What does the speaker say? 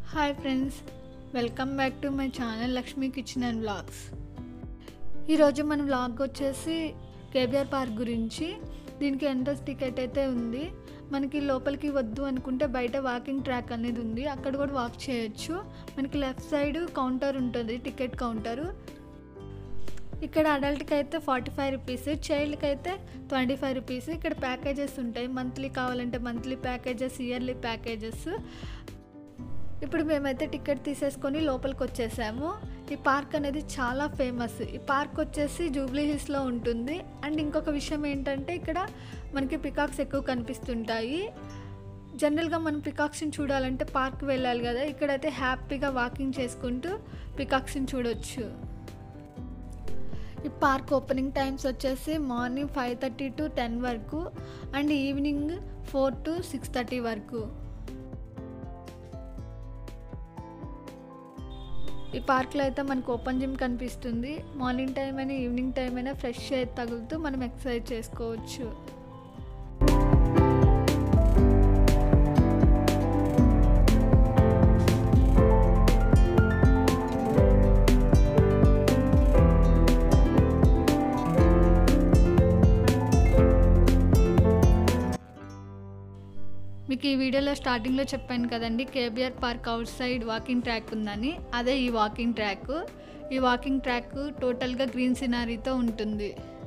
hi friends welcome back to my channel Lakshmi kitchen and vlogs ఈరోజు మన vlog వచ్చేసి KBR park గురించి దీనికి ఎంట్రన్స్ టికెట్ అయితే ఉంది మనకి లోపలికి వద్దు అనుకుంటే బయట వాకింగ్ ట్రాక్ అనేది ఉంది అక్కడ కూడా వాక్ చేయొచ్చు మనకి లెఫ్ట్ సైడ్ కౌంటర్ ఉంటుంది టికెట్ కౌంటరు ఇక్కడ అడల్ట్కి అయితే ఫార్టీ ఫైవ్ రూపీస్ చైల్డ్కి అయితే ట్వంటీ ఫైవ్ రూపీస్ ఇక్కడ ప్యాకేజెస్ ఉంటాయి మంత్లీ కావాలంటే మంత్లీ ప్యాకేజెస్ ఇయర్లీ ప్యాకేజెస్ ఇప్పుడు మేమైతే టికెట్ తీసేసుకొని లోపలికి వచ్చేసాము ఈ పార్క్ అనేది చాలా ఫేమస్ ఈ పార్క్ వచ్చేసి జూబ్లీ హిల్స్లో ఉంటుంది అండ్ ఇంకొక విషయం ఏంటంటే ఇక్కడ మనకి పికాక్స్ ఎక్కువ కనిపిస్తుంటాయి జనరల్గా మనం పికాక్స్ని చూడాలంటే పార్క్ వెళ్ళాలి కదా ఇక్కడైతే హ్యాపీగా వాకింగ్ చేసుకుంటూ పికాక్స్ని చూడొచ్చు ఈ పార్క్ ఓపెనింగ్ టైమ్స్ వచ్చేసి morning five thirty to ten వరకు and evening four to six thirty వరకు ఈ పార్క్లో అయితే మనకు ఓపెన్ జిమ్ కనిపిస్తుంది మార్నింగ్ టైం అయినా ఈవినింగ్ టైం అయినా ఫ్రెష్ ఎయిర్ తగులుతూ మనం ఎక్సర్సైజ్ చేసుకోవచ్చు మీకు ఈ వీడియోలో స్టార్టింగ్లో చెప్పాను కదండి KBR park outside walking track ఉందని అదే ఈ వాకింగ్ ట్రాక్ ఈ వాకింగ్ ట్రాక్ టోటల్గా గ్రీన్ సినారీతో ఉంటుంది